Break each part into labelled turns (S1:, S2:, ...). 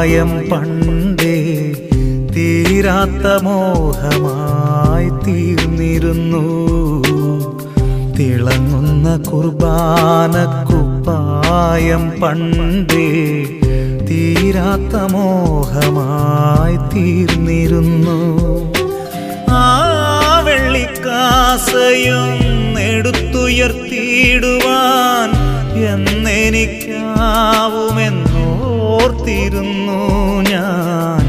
S1: കുപ്പായം പണ്ടേ തീരാത്ത മോഹമായി തീർന്നിരുന്നു തിളങ്ങുന്ന കുർബാന കുപ്പായം പണ്ടേ തീരാത്ത മോഹമായി തീർന്നിരുന്നു ആ വെള്ളിക്കാസയും എടുത്തുയർത്തിയിടുവാൻ എന്നെനിക്കാവുമെന്നോർത്തിരുന്നു ഞാൻ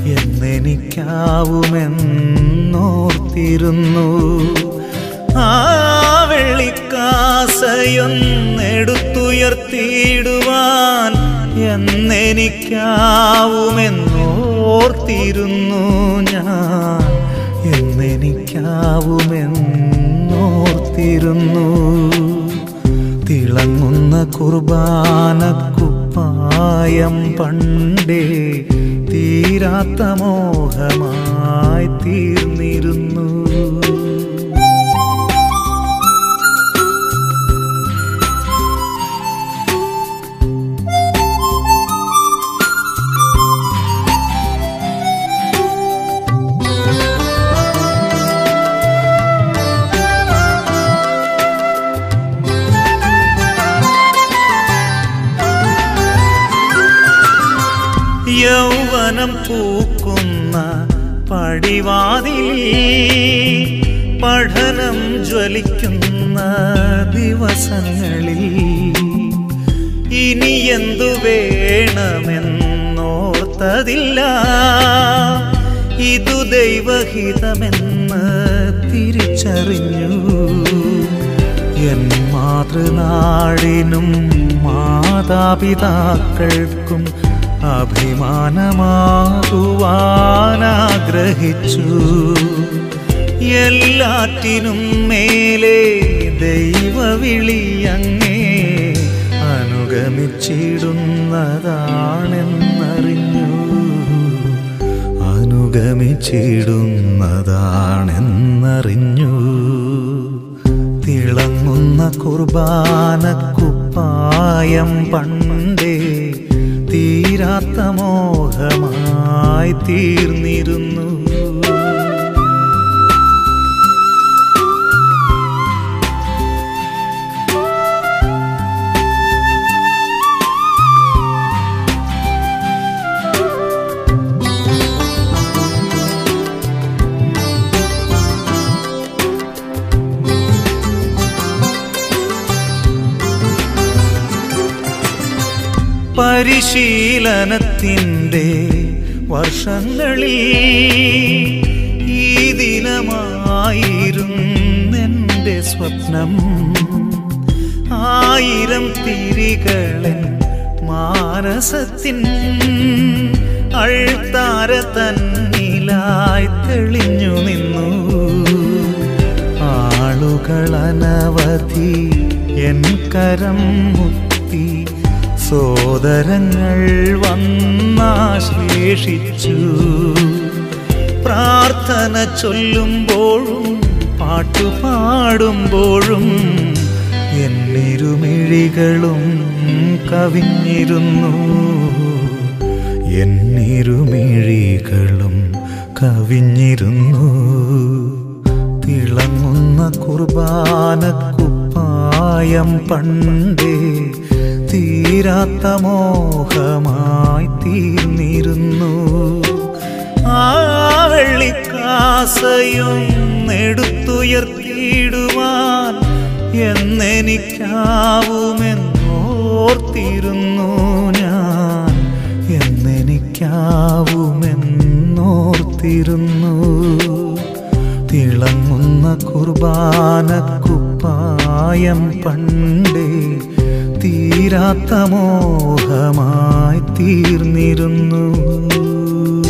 S1: എന്നെനിക്കാവുമെന്നോർത്തിരുന്നു ആ വെള്ളിക്കാസയൊന്നെടുത്തുയർത്തിയിടുവാൻ എന്നെനിക്കാവുമെന്നോർത്തിരുന്നു ഞാൻ എന്നെനിക്കാവുമെന്നോർത്തിരുന്നു തിളങ്ങുന്ന കുർബാന കുപ്പായം പണ്ടേ തീരാത്ത മോഹമായി തീർന്നിരുന്നു യൗവനം പൂക്കുന്ന പടിവാതിൽ പഠനം ജ്വലിക്കുന്ന ദിവസങ്ങളിൽ ഇനി എന്തു വേണമെന്നോർത്തതില്ല ഇതു ദൈവഹിതമെന്ന് തിരിച്ചറിഞ്ഞു എൻ മാതൃനാടിനും മാതാപിതാക്കൾക്കും അഭിമാനമാകുവാനാഗ്രഹിച്ചു എല്ലാറ്റിനും മേലെ ദൈവവിളി അങ്ങേ അനുഗമിച്ചിടുന്നതാണെന്നറിഞ്ഞു അനുഗമിച്ചിടുന്നതാണെന്നറിഞ്ഞു തിളങ്ങുന്ന കുർബാന കുപ്പായം പണ്ടേ തീരാത്ത മോഹമായി തീർന്നിരുന്നു പരിശീലനത്തിൻ്റെ വർഷങ്ങളിൽ ഈ ദിനമായിരുന്നെൻ്റെ സ്വപ്നം ആയിരം തിരികളൻ മാനസത്തിൻ അൾത്താര തന്നിലായി തെളിഞ്ഞു നിന്നു ആളുകളനവധി എൻ കരം മുത്തി സോദരങ്ങൾ വന്നാശ്ലേഷിച്ചു പ്രാർത്ഥന ചൊല്ലുമ്പോഴും പാട്ടുപാടുമ്പോഴും എന്നിരുമിഴികളും കവിഞ്ഞിരുന്നു എന്നിരുമിഴികളും കവിഞ്ഞിരുന്നു തിളങ്ങുന്ന കുർബാന കുപ്പായം പണ്ടേ തീരാത്ത മോഹമായി തീർന്നിരുന്നു ആ വെള്ളിക്കാസയും എടുത്തുയർത്തിയിടുവാൻ എന്നെനിക്കാവുമെന്നോർത്തിരുന്നു ഞാൻ എന്നെനിക്കാവുമെന്നോർത്തിരുന്നു തിളങ്ങുന്ന കുർബാന കുപ്പായം പണ്ടേ തീരാത്ത മോഹമായി തീർന്നിരുന്നു